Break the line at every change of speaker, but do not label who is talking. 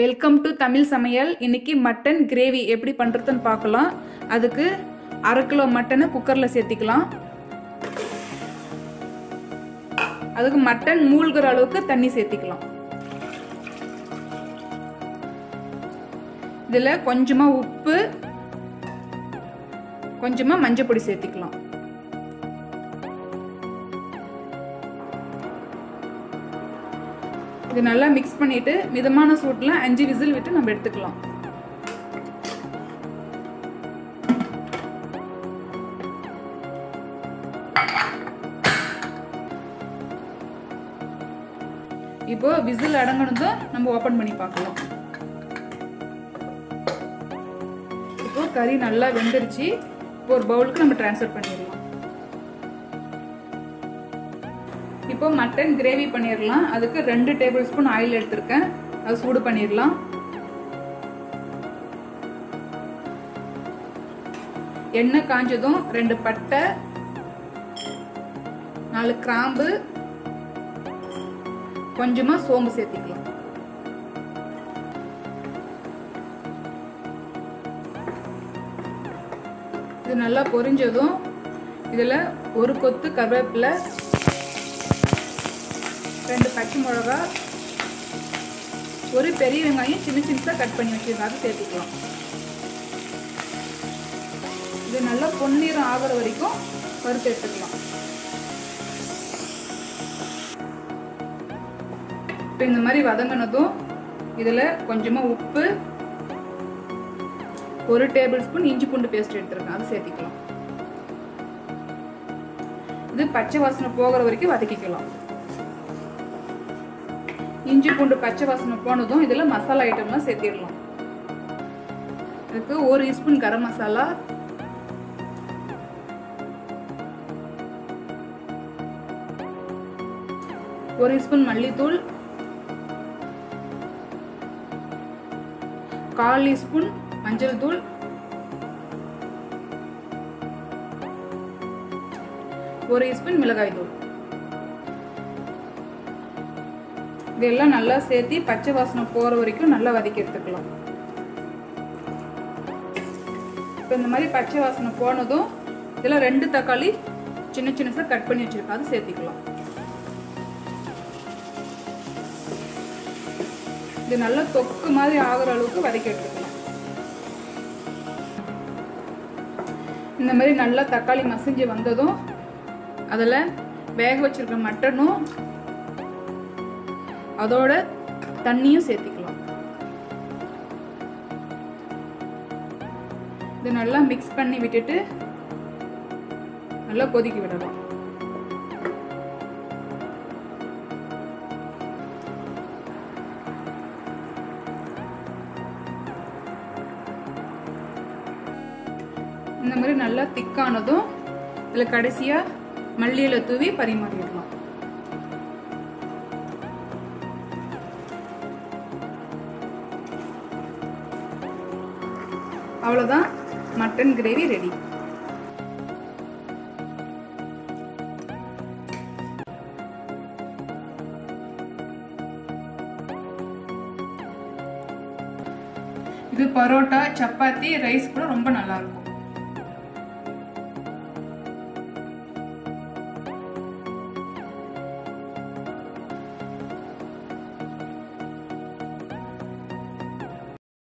welcome to Tamil சமையல் இன்னைக்கு mutton gravy எப்படி பண்ணுறதுன்னு பார்க்கலாம் அதுக்கு அரை கிலோ மட்டனை குக்கரில் சேர்த்திக்கலாம் அதுக்கு மட்டன் மூழ்கிற அளவுக்கு தண்ணி சேர்த்திக்கலாம் இதில் கொஞ்சமாக உப்பு கொஞ்சமாக மஞ்சள் பொடி சேர்த்திக்கலாம் இது நல்லா மிக்ஸ் பண்ணிட்டு மிதமான சூட்டில் அஞ்சு விசில் விட்டு நம்ம எடுத்துக்கலாம் இப்போ விசில் அடங்கினதும் நம்ம ஓப்பன் பண்ணி பார்க்கலாம் இப்போ கறி நல்லா வெந்துருச்சு இப்போ ஒரு பவுலுக்கு நம்ம டிரான்ஸ்ஃபர் பண்ணிடலாம் இப்போ மட்டன் கிரேவி பண்ணிடலாம் அதுக்கு ரெண்டு டேபிள் ஸ்பூன் ஆயில் எடுத்திருக்கேன் அது சூடு பண்ணிடலாம் எண்ணெய் காஞ்சதும் ரெண்டு பட்டை நாலு கிராம்பு கொஞ்சமா சோம்பு சேர்த்திக்கலாம் இது நல்லா பொரிஞ்சதும் இதுல ஒரு கொத்து கருவேப்பிலை ரெண்டு பச்சை மிளகா ஒரு பெரிய வெங்காயம் சின்ன சின்னதாக கட் பண்ணி வச்சிருக்காங்க சேர்த்துக்கலாம் இது நல்லா பொன்னிறம் ஆகிற வரைக்கும் வறுத்து எடுத்துக்கலாம் இப்போ இந்த மாதிரி வதங்கினதும் இதில் கொஞ்சமாக உப்பு ஒரு டேபிள் ஸ்பூன் இஞ்சி பூண்டு பேஸ்ட் எடுத்துருக்கேன் அது சேர்த்திக்கலாம் இது பச்சை வாசனை போகிற வரைக்கும் வதக்கிக்கலாம் இஞ்சி பூண்டு பச்சை வாசனை போனதும் இதில் மசாலா ஐட்டம்லாம் சேர்த்திடலாம் இதுக்கு ஒரு ஸ்பூன் கரம் மசாலா ஒரு ஸ்பூன் மல்லித்தூள் கால் ஸ்பூன் மஞ்சள் தூள் ஒரு ஸ்பூன் மிளகாய் தூள் இதெல்லாம் நல்லா சேர்த்து பச்சை வாசனை போகிற வரைக்கும் நல்லா வதக்கி எடுத்துக்கலாம் இப்போ இந்த மாதிரி பச்சை வாசனை போனதும் இதில் ரெண்டு தக்காளி சின்ன சின்னதாக கட் பண்ணி வச்சுருக்கோம் அது சேர்த்திக்கலாம் இது நல்லா தொக்கு மாதிரி ஆகிற அளவுக்கு வதக்கி எடுத்துக்கலாம் இந்த மாதிரி நல்லா தக்காளி மசிஞ்சு வந்ததும் அதில் வேக வச்சிருக்க மட்டனும் அதோட தண்ணியும் சேர்த்திக்கலாம் இது நல்லா மிக்ஸ் பண்ணி விட்டுட்டு நல்லா கொதிக்க விடலாம் இந்த மாதிரி நல்லா திக்கானதும் இதில் கடைசியாக மல்லியில தூவி பரிமாறிடலாம் அவ்வளோதான் மட்டன் கிரேவி ரெடி இது பரோட்டா சப்பாத்தி ரைஸ் கூட ரொம்ப நல்லா இருக்கும்